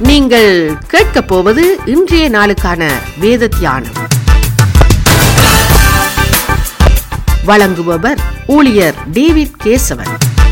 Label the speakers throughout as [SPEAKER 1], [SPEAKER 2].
[SPEAKER 1] நீங்கள் கேட்கப் போவது இன்றைய நாளுக்கான வேத தியானம் வழங்குபவர் ஊழியர் டேவிட் கேசவன்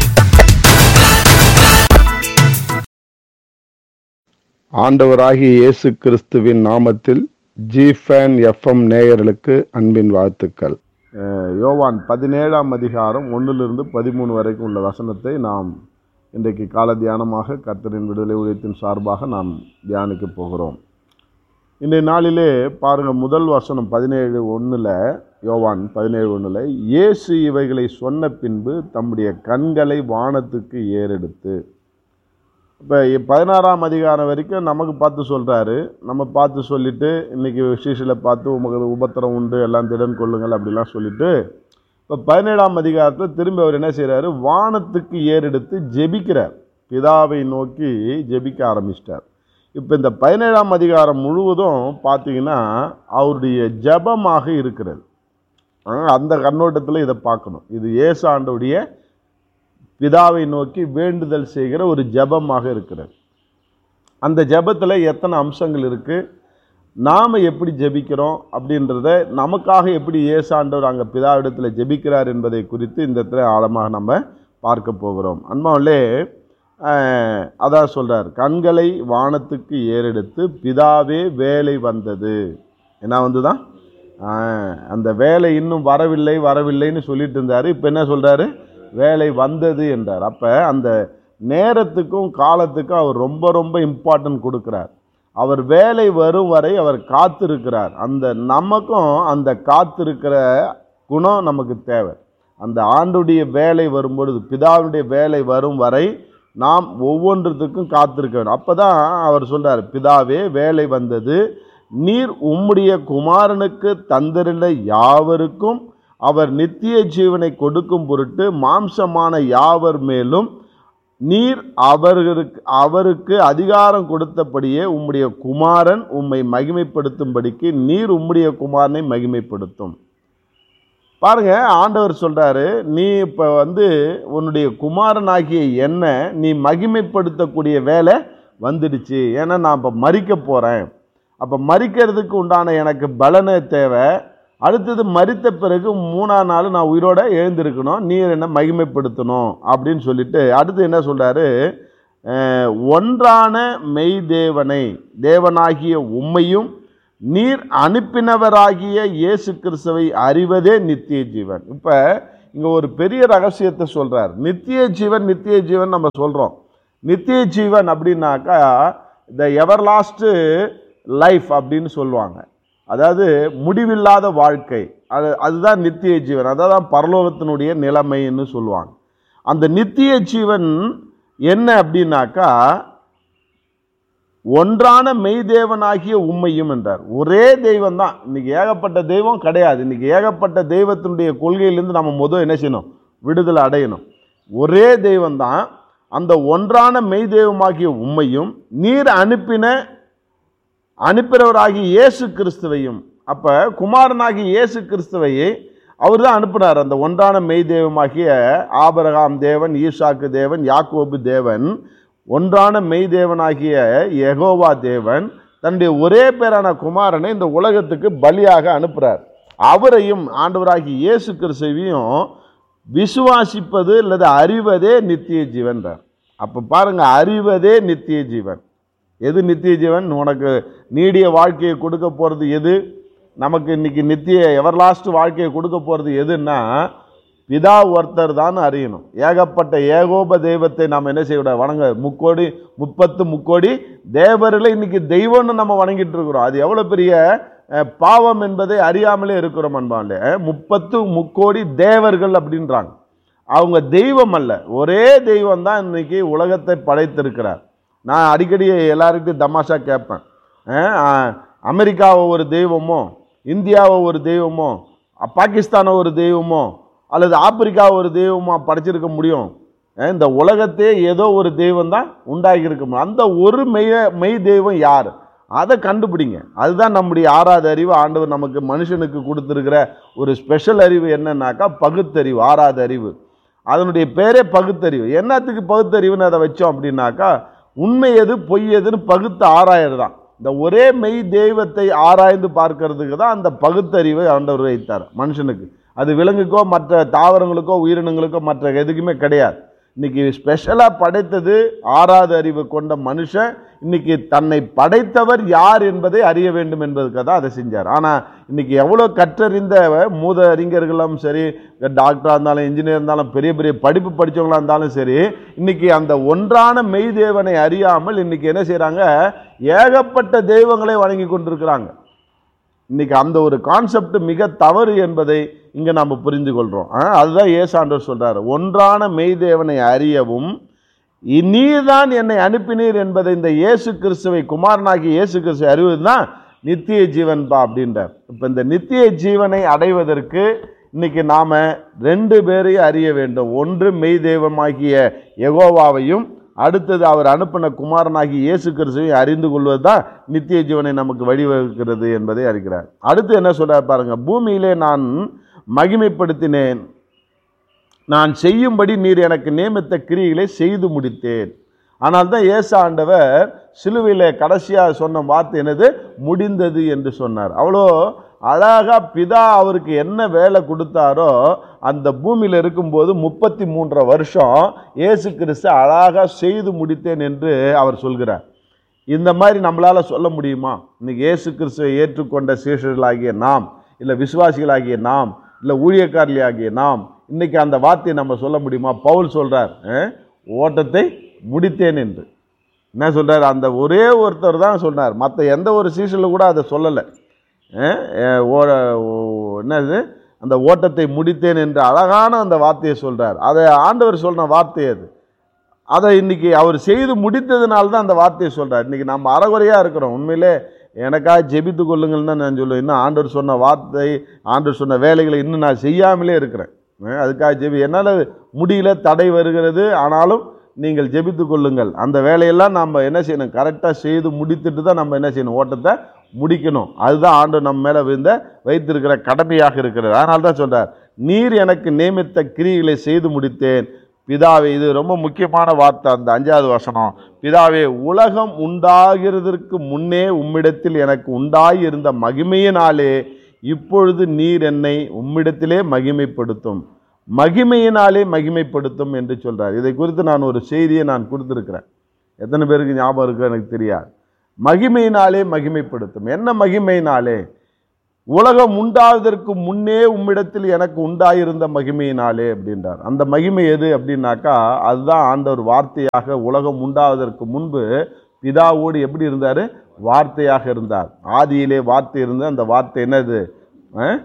[SPEAKER 2] ஆண்டவராகிய இயேசு கிறிஸ்துவின் நாமத்தில் ஜிஃபேன் எஃப்எம் நேயர்களுக்கு அன்பின் வாழ்த்துக்கள் அஹ் யோவான் பதினேழாம் அதிகாரம் ஒன்றிலிருந்து பதிமூணு வரைக்கும் உள்ள வசனத்தை நாம் இன்றைக்கு கால தியானமாக கர்த்தரின் விடுதலை ஊழியத்தின் சார்பாக நாம் தியானிக்க போகிறோம் இன்றைய நாளிலே பாருங்க முதல் வசனம் பதினேழு ஒன்றில் யோவான் பதினேழு ஒன்றில் இயேசு இவைகளை சொன்ன பின்பு தம்முடைய கண்களை வானத்துக்கு ஏறெடுத்து இப்போ பதினாறாம் அதிகாரம் வரைக்கும் நமக்கு பார்த்து சொல்கிறாரு நம்ம பார்த்து சொல்லிட்டு இன்றைக்கி சீசில் பார்த்து உமக்கு உபத்திரம் உண்டு எல்லாம் திடன் கொள்ளுங்கள் அப்படிலாம் சொல்லிட்டு இப்போ பதினேழாம் அதிகாரத்தில் திரும்பி அவர் என்ன செய்கிறாரு வானத்துக்கு ஏறெடுத்து ஜெபிக்கிறார் பிதாவை நோக்கி ஜெபிக்க ஆரம்பிச்சிட்டார் இப்போ இந்த பதினேழாம் அதிகாரம் முழுவதும் பார்த்தீங்கன்னா அவருடைய ஜெபமாக இருக்கிறது ஆஹ் அந்த கண்ணோட்டத்தில் இதை பார்க்கணும் இது இயேசு ஆண்டவுடைய பிதாவை நோக்கி வேண்டுதல் செய்கிற ஒரு ஜெபமாக இருக்கிறது அந்த ஜெபத்தில் எத்தனை அம்சங்கள் இருக்குது நாம் எப்படி ஜெபிக்கிறோம் அப்படின்றத நமக்காக எப்படி ஏசாண்டவர் அங்கே பிதாவிடத்தில் ஜெபிக்கிறார் என்பதை குறித்து இந்த இடத்துல ஆழமாக நம்ம பார்க்க போகிறோம் அன்பாவிலே அதான் சொல்கிறார் கண்களை வானத்துக்கு ஏறெடுத்து பிதாவே வேலை வந்தது என்ன வந்துதான் அந்த வேலை இன்னும் வரவில்லை வரவில்லைன்னு சொல்லிட்டு இருந்தார் இப்போ என்ன சொல்கிறாரு வேலை வந்தது என்றார் அப்போ அந்த நேரத்துக்கும் காலத்துக்கும் அவர் ரொம்ப ரொம்ப இம்பார்ட்டன்ட் கொடுக்குறார் அவர் வேலை வரும் வரை அவர் காத்திருக்கிறார் அந்த நமக்கும் அந்த காத்திருக்கிற குணம் நமக்கு தேவை அந்த ஆண்டுடைய வேலை வரும்பொழுது பிதாவுடைய வேலை வரும் வரை நாம் ஒவ்வொன்றத்துக்கும் காத்திருக்க வேண்டும் அப்போ தான் அவர் சொல்கிறார் பிதாவே வேலை வந்தது நீர் உம்முடைய குமாரனுக்கு தந்திருந்த யாவருக்கும் அவர் நித்திய ஜீவனை கொடுக்கும் பொருட்டு மாம்சமான யாவர் மேலும் நீர் அவர்களுக்கு அவருக்கு அதிகாரம் கொடுத்தபடியே உம்முடைய குமாரன் உம்மை மகிமைப்படுத்தும்படிக்கு நீர் உம்முடைய குமாரனை மகிமைப்படுத்தும் பாருங்க ஆண்டவர் சொல்றாரு நீ இப்போ வந்து உன்னுடைய குமாரனாகிய என்ன நீ மகிமைப்படுத்தக்கூடிய வேலை வந்துடுச்சு ஏன்னா நான் இப்போ மறிக்க போகிறேன் அப்போ மறிக்கிறதுக்கு உண்டான எனக்கு பலனை தேவை அடுத்தது மறித்த பிறகு மூணாம் நாள் நான் உயிரோட எழுந்திருக்கணும் நீர் என்ன மகிமைப்படுத்தணும் அப்படின்னு சொல்லிட்டு அடுத்து என்ன சொல்கிறாரு ஒன்றான மெய் தேவனை தேவனாகிய உம்மையும் நீர் அனுப்பினவராகிய இயேசு கிறிஸ்துவை அறிவதே நித்திய ஜீவன் இப்போ இங்கே ஒரு பெரிய ரகசியத்தை சொல்கிறார் நித்திய ஜீவன் நித்திய ஜீவன் நம்ம சொல்கிறோம் நித்திய ஜீவன் அப்படின்னாக்கா த எவர் லாஸ்ட்டு லைஃப் அப்படின்னு சொல்லுவாங்க அதாவது முடிவில்லாத வாழ்க்கை அது அதுதான் நித்திய ஜீவன் அதான் பரலோகத்தினுடைய நிலைமைன்னு சொல்லுவாங்க அந்த நித்திய ஜீவன் என்ன அப்படின்னாக்கா ஒன்றான மெய் தேவனாகிய உண்மையும் என்றார் ஒரே தெய்வம் தான் இன்னைக்கு ஏகப்பட்ட தெய்வம் கிடையாது இன்னைக்கு ஏகப்பட்ட தெய்வத்தினுடைய கொள்கையிலேருந்து நம்ம முதல் என்ன செய்யணும் விடுதலை அடையணும் ஒரே தெய்வம் தான் அந்த ஒன்றான மெய் தெய்வமாகிய உண்மையும் நீர் அனுப்பின அனுப்புகிறவராகிய இயேசு கிறிஸ்துவையும் அப்போ குமாரனாகிய இயேசு கிறிஸ்துவையை அவர் தான் அனுப்புனார் அந்த ஒன்றான மெய் தெய்வமாகிய ஆபரகாம் தேவன் ஈஷாக்கு தேவன் யாக்கோபு தேவன் ஒன்றான மெய் தேவனாகிய யெகோவா தேவன் தன்னுடைய ஒரே பேரான குமாரனை இந்த உலகத்துக்கு பலியாக அனுப்புகிறார் அவரையும் ஆண்டவராகிய இயேசு கிறிஸ்துவையும் விசுவாசிப்பது அல்லது அறிவதே நித்திய ஜீவன்றார் அப்போ பாருங்கள் அறிவதே நித்திய ஜீவன் எது நித்திய ஜீவன் உனக்கு நீடிய வாழ்க்கையை கொடுக்க போகிறது எது நமக்கு இன்னைக்கு நித்திய எவர்லாஸ்ட் வாழ்க்கையை கொடுக்க போகிறது எதுன்னா பிதா ஒருத்தர் தான் அறியணும் ஏகப்பட்ட ஏகோப தெய்வத்தை நாம் என்ன செய்யக்கூடாது வணங்க முக்கோடி முப்பத்து முக்கோடி தேவர்களை இன்னைக்கு தெய்வம்னு நம்ம வணங்கிட்டு இருக்கிறோம் அது எவ்வளோ பெரிய பாவம் என்பதை அறியாமலே இருக்கிறோம் அன்பாலே முப்பத்து முக்கோடி தேவர்கள் அப்படின்றாங்க அவங்க தெய்வம் அல்ல ஒரே தெய்வம் தான் இன்னைக்கு உலகத்தை படைத்திருக்கிறார் நான் அடிக்கடி எல்லாருக்கிட்டையும் தமாஷா கேட்பேன் அமெரிக்காவை ஒரு தெய்வமோ இந்தியாவை ஒரு தெய்வமோ பாகிஸ்தானை ஒரு தெய்வமோ அல்லது ஆப்பிரிக்காவை ஒரு தெய்வமோ படைச்சிருக்க முடியும் இந்த உலகத்தையே ஏதோ ஒரு தெய்வம் தான் உண்டாகி இருக்க அந்த ஒரு மெய் மெய் தெய்வம் யார் அதை கண்டுபிடிங்க அதுதான் நம்முடைய ஆறாவது அறிவு ஆண்டவர் நமக்கு மனுஷனுக்கு கொடுத்துருக்கிற ஒரு ஸ்பெஷல் அறிவு என்னன்னாக்கா பகுத்தறிவு ஆறாவது அறிவு அதனுடைய பேரே பகுத்தறிவு என்னத்துக்கு பகுத்தறிவுன்னு அதை வச்சோம் அப்படின்னாக்கா உண்மை எது பொய் எதுன்னு பகுத்து ஆராயறதான் இந்த ஒரே மெய் தெய்வத்தை ஆராய்ந்து பார்க்கறதுக்கு தான் அந்த பகுத்தறிவை ஆண்டவர் வைத்தார் மனுஷனுக்கு அது விலங்குக்கோ மற்ற தாவரங்களுக்கோ உயிரினங்களுக்கோ மற்ற எதுக்குமே கிடையாது இன்னைக்கு ஸ்பெஷலாக படைத்தது ஆறாவது அறிவு கொண்ட மனுஷன் இன்னைக்கு தன்னை படைத்தவர் யார் என்பதை அறிய வேண்டும் என்பதுக்காக தான் அதை செஞ்சார் ஆனால் இன்னைக்கு எவ்வளோ கற்றறிந்த மூத அறிஞர்களும் சரி டாக்டராக இருந்தாலும் இன்ஜினியர் இருந்தாலும் பெரிய பெரிய படிப்பு படித்தவங்களா இருந்தாலும் சரி இன்னைக்கு அந்த ஒன்றான மெய் தேவனை அறியாமல் இன்னைக்கு என்ன செய்கிறாங்க ஏகப்பட்ட தெய்வங்களை வணங்கி கொண்டிருக்கிறாங்க இன்னைக்கு அந்த ஒரு கான்செப்ட் மிக தவறு என்பதை இங்கே நம்ம புரிந்து கொள்கிறோம் ஆ, அதுதான் ஏசாண்டவர் சொல்றாரு ஒன்றான மெய்தேவனை அறியவும் நீர்தான் என்னை அனுப்பினீர் என்பதை இந்த இயேசு கிறிஸ்துவை குமாரனாகி இயேசு கிறிஸ்துவை அறிவது தான் நித்திய ஜீவன் பா அப்படின்றார் இப்போ இந்த நித்திய ஜீவனை அடைவதற்கு இன்னைக்கு நாம ரெண்டு பேரையும் அறிய வேண்டும் ஒன்று மெய் தெய்வமாகிய யெகோவாவையும் அடுத்தது அவர் அனுப்பின குமாரனாகி இயேசு கிறிஸ்துவை அறிந்து கொள்வது தான் நித்திய ஜீவனை நமக்கு வழிவகுக்கிறது என்பதை அறிகிறார் அடுத்து என்ன சொல்றார் பாருங்க பூமியிலே நான் மகிமைப்படுத்தினேன் நான் செய்யும்படி நீர் எனக்கு நியமித்த கிரியைகளை செய்து முடித்தேன் ஆனால் தான் இயேசு ஆண்டவர் சிலுவையில் கடைசியாக சொன்ன வார்த்தை என்னது முடிந்தது என்று சொன்னார் அவ்வளோ அழகா பிதா அவருக்கு என்ன வேலை கொடுத்தாரோ அந்த பூமியில் இருக்கும்போது முப்பத்தி மூன்றரை வருஷம் இயேசு கிறிஸ்து அழகாக செய்து முடித்தேன் என்று அவர் சொல்கிறார் இந்த மாதிரி நம்மளால சொல்ல முடியுமா இன்னைக்கு இயேசு கிறிஸ்துவை ஏற்றுக்கொண்ட சீஷர்களாகிய நாம் இல்லை விசுவாசிகளாகிய நாம் இல்லை ஊழியக்காரர்களாகிய நாம் இன்னைக்கு அந்த வார்த்தையை நம்ம சொல்ல முடியுமா பவுல் சொல்றார் அஹ், ஓட்டத்தை முடித்தேன் என்று என்ன சொல்றார் அந்த ஒரே ஒருத்தர் தான் சொன்னார் மற்ற எந்த ஒரு சீசனில் கூட அதை சொல்லலை அஹ், அஹ், ஓட ஓ- என்னது அந்த ஓட்டத்தை முடித்தேன் என்று அழகான அந்த வார்த்தையை சொல்றார் அதை ஆண்டவர் சொன்ன வார்த்தை அது அதை இன்னைக்கு அவர் செய்து முடித்ததுனால தான் அந்த வார்த்தையை சொல்றார் இன்னைக்கு நம்ம அறகுறையாக இருக்கிறோம் உண்மையிலே எனக்காக ஜெபித்து கொள்ளுங்கள்னு தான் நான் சொல்லுவேன் இன்னும் ஆண்டவர் சொன்ன வார்த்தை ஆண்டவர் சொன்ன வேலைகளை இன்னும் நான் செய்யாமலே இருக்கிறேன் அஹ் அதுக்காக ஜெபி என்னால் முடியல தடை வருகிறது ஆனாலும் நீங்கள் ஜெபித்து கொள்ளுங்கள் அந்த வேலையெல்லாம் நம்ம என்ன செய்யணும் கரெக்டாக செய்து முடித்துட்டு தான் நம்ம என்ன செய்யணும் ஓட்டத்தை முடிக்கணும் அதுதான் ஆண்டு நம்ம மேலே விழுந்த வைத்திருக்கிற கடமையாக இருக்கிறது அதனால தான் சொல்றார் நீர் எனக்கு நியமித்த கிரியைகளை செய்து முடித்தேன் பிதாவே இது ரொம்ப முக்கியமான வார்த்தை அந்த அஞ்சாவது வசனம் பிதாவே உலகம் உண்டாகிறதற்கு முன்னே உம்மிடத்தில் எனக்கு உண்டாயிருந்த மகிமையினாலே இப்பொழுது நீர் என்னை உம்மிடத்திலே மகிமைப்படுத்தும் மகிமையினாலே மகிமைப்படுத்தும் என்று சொல்றார் இதை குறித்து நான் ஒரு செய்தியை நான் கொடுத்துருக்கிறேன் எத்தனை பேருக்கு ஞாபகம் இருக்கு எனக்கு தெரியாது மகிமையினாலே மகிமைப்படுத்தும் என்ன மகிமையினாலே உலகம் உண்டாவதற்கு முன்னே உம்மிடத்தில் எனக்கு உண்டாயிருந்த மகிமையினாலே அப்படின்றார் அந்த மகிமை எது அப்படின்னாக்கா அதுதான் ஆண்டவர் வார்த்தையாக உலகம் உண்டாவதற்கு முன்பு பிதாவோடு எப்படி இருந்தார் வார்த்தையாக இருந்தார் ஆதியிலே வார்த்தை இருந்து அந்த வார்த்தை என்னது அஹ்?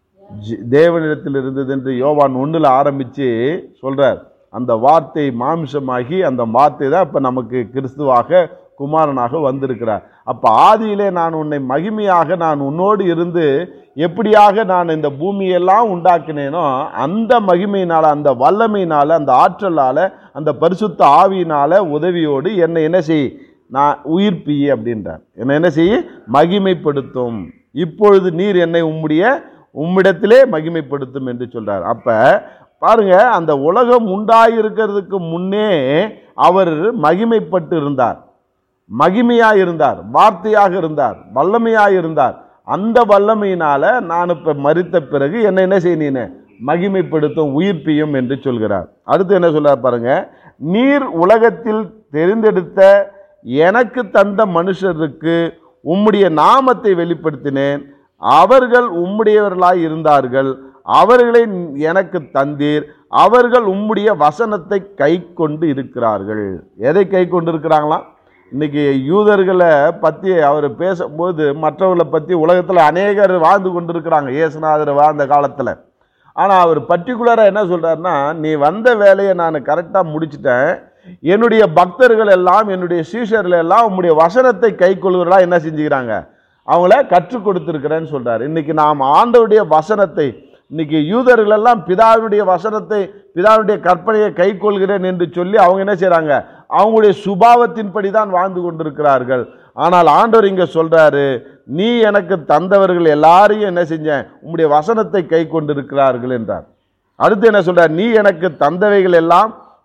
[SPEAKER 2] ஜி- தேவனிடத்தில் இருந்தது என்று யோவான் ஒன்றில் ஆரம்பித்து சொல்றார் அந்த வார்த்தை மாம்சமாகி அந்த வார்த்தை தான் இப்போ நமக்கு கிறிஸ்துவாக குமாரனாக வந்திருக்கிறார் அப்போ ஆதியிலே நான் உன்னை மகிமையாக நான் உன்னோடு இருந்து எப்படியாக நான் இந்த பூமியெல்லாம் உண்டாக்கினேனோ அந்த மகிமையினால அந்த வல்லமையினால அந்த ஆற்றலால அந்த பரிசுத்த ஆவியினால உதவியோடு என்னை என்ன செய் நான் உயிர்ப்பியே அப்படின்றார் என்னை என்ன செய்ய மகிமைப்படுத்தும் இப்பொழுது நீர் என்னை உம்முடைய உம்மிடத்திலே மகிமைப்படுத்தும் என்று சொல்றார் அப்ப பாருங்க அந்த உலகம் உண்டாயிருக்கிறதுக்கு முன்னே அவர் மகிமைப்பட்டு இருந்தார் மகிமையாக இருந்தார் வார்த்தையாக இருந்தார் வல்லமையாக இருந்தார் அந்த வல்லமையினால நான் இப்போ மறித்த பிறகு என்ன என்ன செய்யணும் மகிமைப்படுத்தும் உயிர்ப்பியும் என்று சொல்கிறார் அடுத்து என்ன சொல்றார் பாருங்க நீர் உலகத்தில் தெரிந்தெடுத்த எனக்கு தந்த மனுஷருக்கு உம்முடைய நாமத்தை வெளிப்படுத்தினேன் அவர்கள் உம்முடையவர்களாய் இருந்தார்கள் அவர்களை எனக்கு தந்தீர் அவர்கள் உம்முடைய வசனத்தை கை கொண்டு இருக்கிறார்கள் எதை கை கொண்டு இருக்கிறாங்களாம் இன்னைக்கு யூதர்களை பற்றி அவர் பேசும்போது மற்றவர்களை பற்றி உலகத்தில் அநேகர் வாழ்ந்து கொண்டிருக்கிறாங்க இயேசுநாதர் வாழ்ந்த காலத்தில் ஆனால் அவர் பர்டிகுலராக என்ன சொல்றாருன்னா நீ வந்த வேலையை நான் கரெக்டாக முடிச்சிட்டேன் என்னுடைய பக்தர்கள் எல்லாம் என்னுடைய சீஷர்கள் எல்லாம் உம்முடைய வசனத்தை கை கொள்கிறதா என்ன செஞ்சுக்கிறாங்க அவங்கள கற்றுக் கொடுத்துருக்கிறேன்னு சொல்றாரு இன்னைக்கு நாம் ஆண்டவருடைய வசனத்தை இன்னைக்கு யூதர்கள் எல்லாம் பிதாவினுடைய வசனத்தை பிதாவினுடைய கற்பனையை கை கொள்கிறேன் என்று சொல்லி அவங்க என்ன செய்றாங்க அவங்களுடைய சுபாவத்தின்படி தான் வாழ்ந்து கொண்டிருக்கிறார்கள் ஆனால் ஆண்டவர் இங்க சொல்றாரு நீ எனக்கு தந்தவர்கள் எல்லாரையும் என்ன செஞ்சேன் உம்முடைய வசனத்தை கை கொண்டிருக்கிறார்கள் என்றார் அடுத்து என்ன சொல்றார் நீ எனக்கு தந்தவைகள் எல்லாம்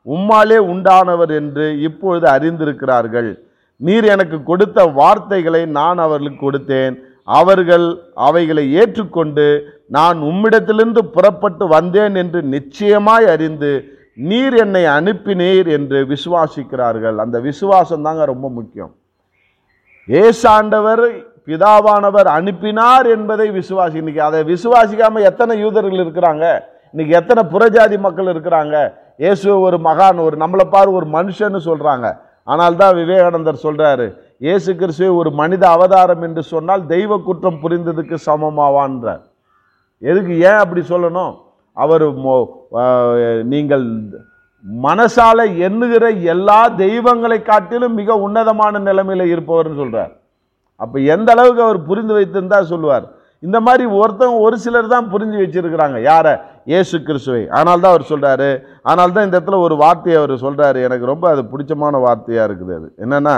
[SPEAKER 2] உம்மாலே உண்டானவர் என்று இப்பொழுது அறிந்திருக்கிறார்கள் நீர் எனக்கு கொடுத்த வார்த்தைகளை நான் அவர்களுக்கு கொடுத்தேன் அவர்கள் அவைகளை ஏற்றுக்கொண்டு நான் உம்மிடத்திலிருந்து புறப்பட்டு வந்தேன் என்று நிச்சயமாய் அறிந்து நீர் என்னை அனுப்பினீர் என்று விசுவாசிக்கிறார்கள் அந்த விசுவாசம் தாங்க ரொம்ப முக்கியம் ஏசாண்டவர் பிதாவானவர் அனுப்பினார் என்பதை விசுவாசி இன்னைக்கு அதை விசுவாசிக்காம எத்தனை யூதர்கள் இருக்கிறாங்க இன்னைக்கு எத்தனை புறஜாதி மக்கள் இருக்கிறாங்க இயேசு ஒரு மகான் ஒரு நம்மளை பாரு ஒரு மனுஷன்னு சொல்றாங்க ஆனால் தான் விவேகானந்தர் சொல்றாரு இயேசு கிறிஸ்துவை ஒரு மனித அவதாரம் என்று சொன்னால் தெய்வ குற்றம் புரிந்ததுக்கு சமமாவான்றார் எதுக்கு ஏன் அப்படி சொல்லணும் அவர் மோ- ஆஹ் நீங்கள் மனசால எண்ணுகிற எல்லா தெய்வங்களை காட்டிலும் மிக உன்னதமான நிலைமையில இருப்பவர்னு சொல்றார் அப்ப எந்த அளவுக்கு அவர் புரிந்து வைத்திருந்தா சொல்லுவார் இந்த மாதிரி ஒருத்தன் ஒரு சிலர் தான் புரிஞ்சு வச்சிருக்கிறாங்க யார இயேசு கிறிஸ்துவை ஆனால் தான் அவர் சொல்றாரு ஆனால் தான் இந்த இடத்துல ஒரு வார்த்தையை அவர் சொல்றாரு எனக்கு ரொம்ப அது பிடிச்சமான வார்த்தையா இருக்குது அது என்னன்னா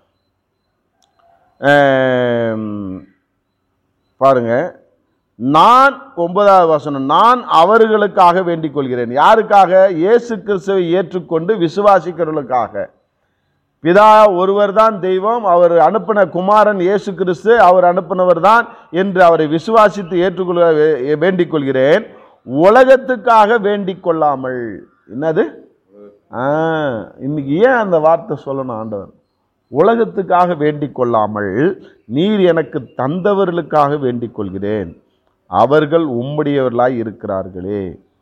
[SPEAKER 2] ஆம், பாருங்க நான் ஒன்பதாவது வசனம் நான் அவர்களுக்காக வேண்டிக் கொள்கிறேன் யாருக்காக இயேசு கிறிஸ்துவை ஏற்றுக்கொண்டு விசுவாசிக்கிறவர்களுக்காக பிதா ஒருவர் தான் தெய்வம் அவர் அனுப்பின குமாரன் இயேசு கிறிஸ்து அவர் அனுப்பினவர் தான் என்று அவரை விசுவாசித்து ஏற்றுக்கொள்ள வே- வேண்டிக் கொள்கிறேன் உலகத்துக்காக வேண்டிக் கொள்ளாமல் என்னது ஆ, இன்னைக்கு ஏன் அந்த வார்த்தை சொல்லணும் ஆண்டவர் உலகத்துக்காக வேண்டிக் கொள்ளாமல் நீர் எனக்கு தந்தவர்களுக்காக வேண்டிக் கொள்கிறேன் அவர்கள் உம்முடையவர்களாய் இருக்கிறார்களே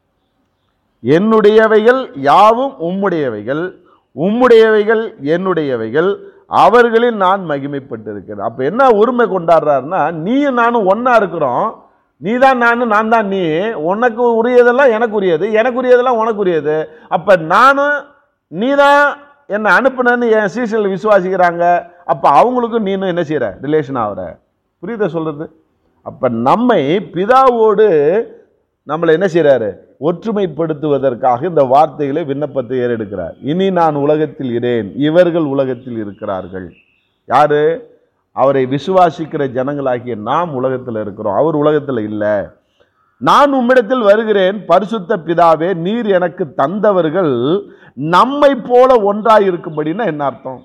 [SPEAKER 2] என்னுடையவைகள் யாவும் உம்முடையவைகள் உம்முடையவைகள் என்னுடையவைகள் அவர்களில் நான் மகிமைப்பட்டிருக்கிறேன் அப்ப என்ன உரிமை கொண்டாடுறாருன்னா நீயும் நானும் ஒண்ணா இருக்கிறோம் நீ தான் நான் நான் தான் நீ உனக்கு உரியதெல்லாம் எனக்கு உரியது எனக்கு உரியதெல்லாம் உனக்கு உரியது அப்ப நானும் நீ தான் என்னை அனுப்புனன்னு என் சீசனில் விசுவாசிக்கிறாங்க அப்ப அவங்களுக்கும் நீனும் என்ன செய்யற ரிலேஷன் ஆகுற புரியுதா சொல்றது அப்ப நம்மை பிதாவோடு நம்மளை என்ன செய்றாரு ஒற்றுமைப்படுத்துவதற்காக இந்த வார்த்தைகளை விண்ணப்பத்தை ஏறெடுக்கிறார் இனி நான் உலகத்தில் இரேன் இவர்கள் உலகத்தில் இருக்கிறார்கள் யாரு அவரை விசுவாசிக்கிற ஜனங்களாகிய நாம் உலகத்தில் இருக்கிறோம் அவர் உலகத்தில் இல்லை நான் உம்மிடத்தில் வருகிறேன் பரிசுத்த பிதாவே நீர் எனக்கு தந்தவர்கள் நம்மை போல ஒன்றாய் இருக்கும்படின்னா என்ன அர்த்தம்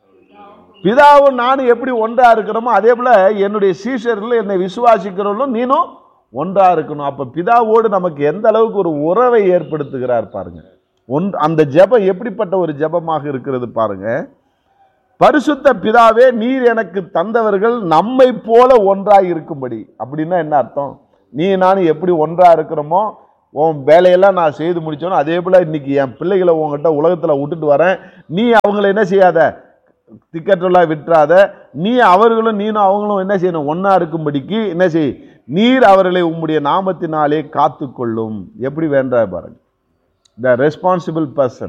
[SPEAKER 2] பிதாவும் நானும் எப்படி ஒன்றா இருக்கிறோமோ அதே போல என்னுடைய சீஷர்கள் என்னை விசுவாசிக்கிறவர்களும் நீனும் ஒன்றா இருக்கணும் அப்ப பிதாவோடு நமக்கு எந்த அளவுக்கு ஒரு உறவை ஏற்படுத்துகிறார் பாருங்க ஒன் அந்த ஜெபம் எப்படிப்பட்ட ஒரு ஜெபமாக இருக்கிறது பாருங்க பரிசுத்த பிதாவே நீர் எனக்கு தந்தவர்கள் நம்மை போல ஒன்றாய் இருக்கும்படி அப்படின்னா என்ன அர்த்தம் நீ நானும் எப்படி ஒன்றா இருக்கிறோமோ உன் வேலையெல்லாம் நான் செய்து முடிச்சோனோ அதே போல இன்னைக்கு என் பிள்ளைகளை உங்ககிட்ட உலகத்துல விட்டுட்டு வரேன் நீ அவங்கள என்ன செய்யாத திக்கற்றெல்லாம் விட்டுறாத நீ அவர்களும் நீனும் அவங்களும் என்ன செய்யணும் ஒன்றா இருக்கும்படிக்கு என்ன செய் நீர் அவர்களை உம்முடைய நாமத்தினாலே காத்துக்கொள்ளும் எப்படி வேண்டா பாருங்க த ரெஸ்பான்சிபிள் பர்சன்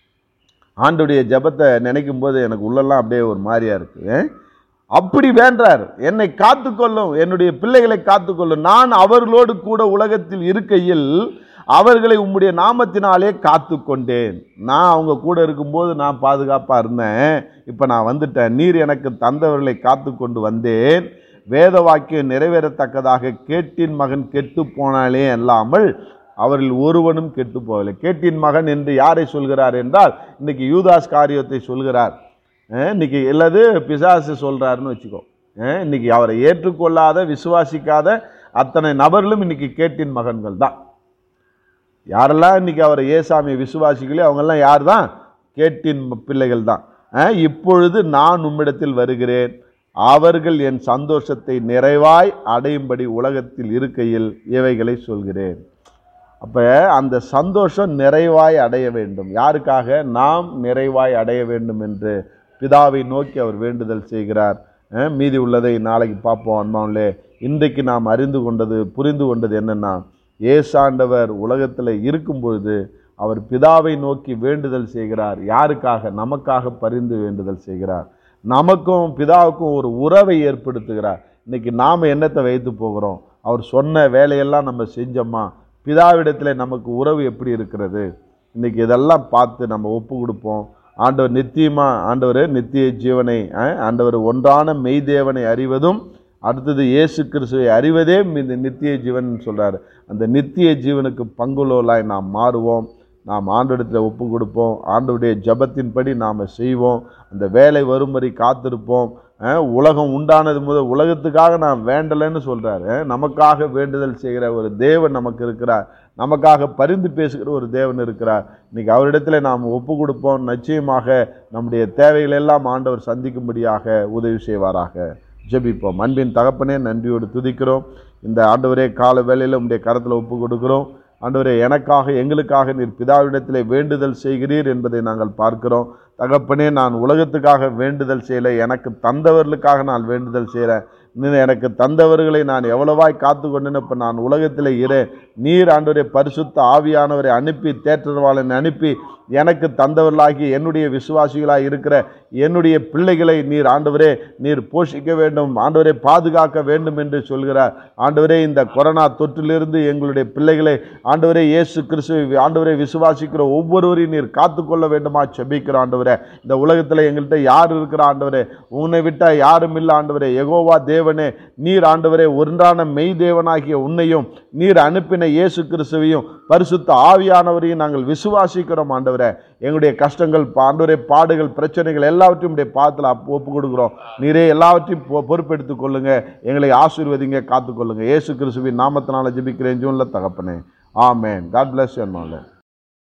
[SPEAKER 2] ஆண்டுடைய ஜெபத்தை நினைக்கும் போது எனக்கு உள்ளெல்லாம் அப்படியே ஒரு மாதிரியா இருக்கு அஹ்? அப்படி வேண்டார் என்னை காத்துக்கொள்ளும் என்னுடைய பிள்ளைகளை காத்துக்கொள்ளும் நான் அவர்களோடு கூட உலகத்தில் இருக்கையில் அவர்களை உம்முடைய நாமத்தினாலே காத்துக்கொண்டேன் நான் அவங்க கூட இருக்கும்போது நான் பாதுகாப்பாக இருந்தேன் இப்போ நான் வந்துட்டேன் நீர் எனக்கு தந்தவர்களை காத்துக்கொண்டு வந்தேன் வேத வாக்கியம் நிறைவேறத்தக்கதாக கேட்டின் மகன் கெட்டு போனாலே அல்லாமல் அவரில் ஒருவனும் கெட்டு போகவில்லை கேட்டின் மகன் என்று யாரை சொல்கிறார் என்றால் இன்னைக்கு யூதாஸ் காரியத்தை சொல்கிறார் அஹ் இன்னைக்கு எல்லாது பிசாசு சொல்றாருன்னு வச்சுக்கோ அஹ் இன்னைக்கு அவரை ஏற்றுக்கொள்ளாத விசுவாசிக்காத அத்தனை நபர்களும் இன்னைக்கு கேட்டின் மகன்கள் தான் யாரெல்லாம் இன்னைக்கு அவரை ஏசாமி விசுவாசிகளே அவங்கெல்லாம் யார் தான் கேட்டின் பிள்ளைகள் தான் அஹ் இப்பொழுது நான் உம்மிடத்தில் வருகிறேன் அவர்கள் என் சந்தோஷத்தை நிறைவாய் அடையும்படி உலகத்தில் இருக்கையில் இவைகளை சொல்கிறேன் அப்ப அந்த சந்தோஷம் நிறைவாய் அடைய வேண்டும் யாருக்காக நாம் நிறைவாய் அடைய வேண்டும் என்று பிதாவை நோக்கி அவர் வேண்டுதல் செய்கிறார் அஹ் மீதி உள்ளதை நாளைக்கு பார்ப்போம் அன்பாவிலே இன்றைக்கு நாம் அறிந்து கொண்டது புரிந்து கொண்டது என்னன்னா ஏசாண்டவர் உலகத்தில் இருக்கும் பொழுது அவர் பிதாவை நோக்கி வேண்டுதல் செய்கிறார் யாருக்காக நமக்காக பரிந்து வேண்டுதல் செய்கிறார் நமக்கும் பிதாவுக்கும் ஒரு உறவை ஏற்படுத்துகிறார் இன்னைக்கு நாம் என்னத்தை வைத்து போகிறோம் அவர் சொன்ன வேலையெல்லாம் நம்ம செஞ்சோமா பிதாவிடத்தில் நமக்கு உறவு எப்படி இருக்கிறது இன்னைக்கு இதெல்லாம் பார்த்து நம்ம ஒப்பு கொடுப்போம் ஆண்டவர் நித்தியமா ஆண்டவர் நித்திய ஜீவனை அஹ், ஆண்டவர் ஒன்றான மெய்தேவனை அறிவதும் அடுத்தது இயேசு கிறிஸ்துவை அறிவதே இந்த நித்திய ஜீவன் சொல்றாரு அந்த நித்திய ஜீவனுக்கு பங்குள்ளவர்களாய் நாம் மாறுவோம் நாம் ஆண்டோடத்தில் ஒப்பு கொடுப்போம் ஆண்டோடைய ஜபத்தின்படி நாம் செய்வோம் அந்த வேலை வரும்படி காத்திருப்போம் அஹ், உலகம் உண்டானது முதல் உலகத்துக்காக நான் வேண்டலைன்னு சொல்கிறாரு நமக்காக வேண்டுதல் செய்கிற ஒரு தேவன் நமக்கு இருக்கிறார் நமக்காக பரிந்து பேசுகிற ஒரு தேவன் இருக்கிறார் இன்னைக்கு அவரிடத்தில் நாம் ஒப்பு கொடுப்போம் நிச்சயமாக நம்முடைய தேவைகள் எல்லாம் ஆண்டவர் சந்திக்கும்படியாக உதவி செய்வாராக ஜெபிப்போம் அன்பின் தகப்பனே நன்றியோடு துதிக்கிறோம் இந்த ஆண்டவரே கால வேளையில் உம்முடைய கரத்தில் ஒப்பு கொடுக்கிறோம் ஆண்டவரே எனக்காக எங்களுக்காக நீர் பிதாவிடத்திலே வேண்டுதல் செய்கிறீர் என்பதை நாங்கள் பார்க்கிறோம் தகப்பனே நான் உலகத்துக்காக வேண்டுதல் செய்யலை எனக்கு தந்தவர்களுக்காக நான் வேண்டுதல் செய்கிறேன் நீர் எனக்கு தந்தவர்களை நான் எவ்வளவாய் காத்து கொண்டேன் இப்போ நான் உலகத்தில் இரு நீர் ஆண்டவரை பரிசுத்த ஆவியானவரை அனுப்பி தேற்றவாளனை அனுப்பி எனக்கு தந்தவர்களாகி என்னுடைய விசுவாசிகளாய் இருக்கிற என்னுடைய பிள்ளைகளை நீர் ஆண்டவரே நீர் போஷிக்க வேண்டும் ஆண்டவரை பாதுகாக்க வேண்டும் என்று சொல்கிறார் ஆண்டவரே இந்த கொரோனா தொற்றிலிருந்து எங்களுடைய பிள்ளைகளை ஆண்டவரே இயேசு கிறிஸ்துவை ஆண்டவரை விசுவாசிக்கிற ஒவ்வொருவரையும் நீர் காத்துக்கொள்ள வேண்டுமா செபிக்கிற ஆண்டவரே இந்த உலகத்தில் எங்கள்கிட்ட யார் இருக்கிற ஆண்டவரே உன்னை விட்டால் யாரும் இல்லை ஆண்டவரே யெகோவா தேவனே நீர் ஆண்டவரே ஒன்றான மெய் தேவனாகிய உன்னையும் நீர் அனுப்பின இயேசு கிறிஸ்துவையும் பரிசுத்த ஆவியானவரையும் நாங்கள் விசுவாசிக்கிறோம் ஆண்டவரே எங்களுடைய கஷ்டங்கள் பா- ஆண்டவரே பாடுகள் பிரச்சனைகள் எல்லாவற்றையும் உடைய பாதத்தில் அப் ஒப்பு கொடுக்குறோம் நீரே எல்லாவற்றையும் பொ- பொறுப்பெடுத்துக் கொள்ளுங்க எங்களை ஆசீர்வதிங்க காத்துக்கொள்ளுங்க இயேசு கிறிஸ்துவின் நாமத்தினால ஜெபிக்கிறேன் ஜூன்ல தகப்பனே ஆமேன் காட் பிளஸ் யூ